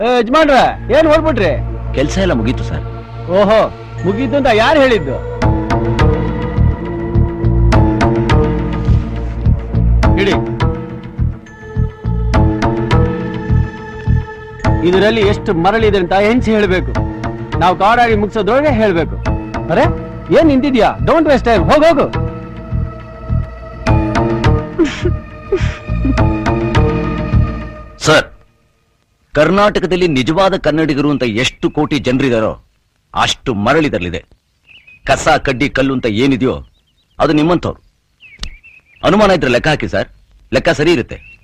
ಏ, ಯಜಮಾನ್ರ ಏನ್ ಹೊಡ್ಬಿಟ್ರಿ ಕೆಲಸ ಎಲ್ಲ ಮುಗೀತು ಸರ್ ಓಹೋ ಮುಗೀತು ಅಂತ ಯಾರು ಹೇಳಿದ್ದು ಇಡಿ ಇದರಲ್ಲಿ ಎಷ್ಟು ಮರಳಿದೆ ಅಂತ ಹೆಂಚಿ ಹೇಳ್ಬೇಕು ನಾವು ಕಾಡಾಡಿ ಮುಗಿಸೋದ್ರೊಳಗೆ ಹೇಳ್ಬೇಕು ಅರೆ ಏನ್ ನಿಂತಿದ್ಯಾ ಡೋಂಟ್ ವೇಸ್ಟ್ ಟೈಮ್ ಹೋಗ್ ಹೋಗು ಸರ್ ಕರ್ನಾಟಕದಲ್ಲಿ ನಿಜವಾದ ಕನ್ನಡಿಗರು ಅಂತ ಎಷ್ಟು ಕೋಟಿ ಜನರಿದಾರೋ ಅಷ್ಟು ಮರಳಿದರಲಿದೆ ಕಸ ಕಡ್ಡಿ ಕಲ್ಲು ಅಂತ ಏನಿದೆಯೋ ಅದು ನಿಮ್ಮಂಥವ್ರು ಅನುಮಾನ ಇದ್ರೆ ಲೆಕ್ಕ ಹಾಕಿ ಸರ್ ಲೆಕ್ಕ ಸರಿ ಇರುತ್ತೆ